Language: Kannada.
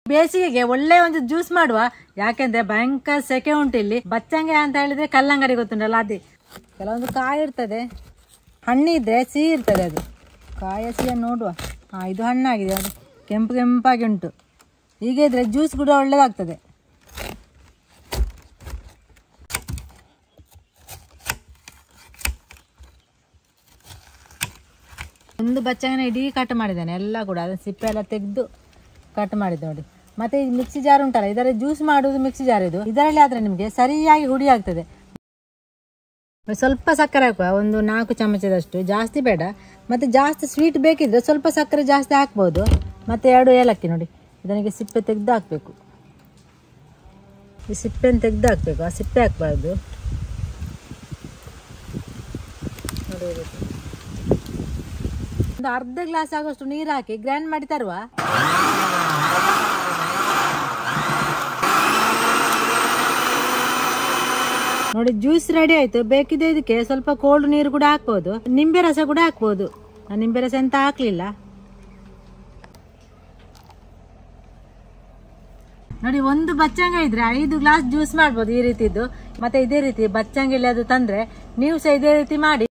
ಬೇಸಿಗೆಗೆ ಒಳ್ಳೆ ಒಂದು ಜ್ಯೂಸ್ ಮಾಡುವ ಯಾಕೆಂದ್ರೆ ಭಯಂಕರ ಸೆಕೆ ಉಂಟು ಇಲ್ಲಿ ಬಚ್ಚಂಗೆ ಅಂತ ಹೇಳಿದ್ರೆ ಕಲ್ಲಂಗಡಿ ಗೊತ್ತುಂಟಲ್ಲ ಅದೇ ಕೆಲವೊಂದು ಕಾಯಿ ಇರ್ತದೆ ಹಣ್ಣಿದ್ರೆ ಸಿಹಿ ಇರ್ತದೆ ಅದು ಕಾಯ ಸಿಹಿ ನೋಡುವ ಹಾ ಇದು ಹಣ್ಣಾಗಿದೆ ಅದು ಕೆಂಪು ಕೆಂಪಾಗಿ ಉಂಟು ಹೀಗೆ ಇದ್ರೆ ಜ್ಯೂಸ್ ಕೂಡ ಒಳ್ಳೇದಾಗ್ತದೆ ಒಂದು ಬಚ್ಚಂಗನ ಇಡೀ ಕಟ್ ಮಾಡಿದ್ದಾನೆ ಎಲ್ಲ ಕೂಡ ಅದನ್ನ ಸಿಪ್ಪೆ ಎಲ್ಲ ತೆಗೆದು ಕಟ್ ಮಾಡಿದ್ದು ನೋಡಿ ಮತ್ತೆ ಈ ಮಿಕ್ಸಿ ಜಾರ್ ಉಂಟಲ್ಲ ಇದರ ಜ್ಯೂಸ್ ಮಾಡುವುದು ಮಿಕ್ಸಿ ಜಾರ್ ಇದು ಇದರಲ್ಲಿ ಆದ್ರೆ ನಿಮಗೆ ಸರಿಯಾಗಿ ಹುಡಿ ಆಗ್ತದೆ ಸ್ವಲ್ಪ ಸಕ್ಕರೆ ಹಾಕುವ ಒಂದು ನಾಲ್ಕು ಚಮಚದಷ್ಟು ಜಾಸ್ತಿ ಬೇಡ ಮತ್ತೆ ಜಾಸ್ತಿ ಸ್ವೀಟ್ ಬೇಕಿದ್ರೆ ಸ್ವಲ್ಪ ಸಕ್ಕರೆ ಜಾಸ್ತಿ ಹಾಕ್ಬೋದು ಮತ್ತೆ ಎರಡು ಏಲಕ್ಕಿ ನೋಡಿ ಇದನಿಗೆ ಸಿಪ್ಪೆ ತೆಗೆದು ಹಾಕಬೇಕು ಈ ಸಿಪ್ಪೆನ ತೆಗೆದು ಹಾಕಬೇಕು ಆ ಸಿಪ್ಪೆ ಹಾಕಬಾರ್ದು ನೋಡಿ ಈ ರೀತಿ. ಒಂದು ಅರ್ಧ ಗ್ಲಾಸ್ ಆಗುವಷ್ಟು ನೀರು ಹಾಕಿ ಗ್ರೈಂಡ್ ಮಾಡಿ ತರುವ ನೋಡಿ ಜ್ಯೂಸ್ ರೆಡಿ ಆಯ್ತು ಬೇಕಿದ್ರೆ ಇದಕ್ಕೆ ಸ್ವಲ್ಪ ಕೋಲ್ಡ್ ನೀರು ಕೂಡ ಹಾಕ್ಬೋದು ನಿಂಬೆ ರಸ ಕೂಡ ಹಾಕ್ಬೋದು ನಾನು ನಿಂಬೆ ರಸ ಎಂತ ಹಾಕ್ಲಿಲ್ಲ ನೋಡಿ ಒಂದು ಬಚ್ಚಂಗ ಇದ್ರೆ ಐದು ಗ್ಲಾಸ್ ಜ್ಯೂಸ್ ಮಾಡ್ಬೋದು ಈ ರೀತಿದ್ದು ಮತ್ತೆ ಇದೇ ರೀತಿ ಬಚ್ಚಂಗ ಅದು ತಂದ್ರೆ ನೀವು ಸಹ ಇದೇ ರೀತಿ ಮಾಡಿ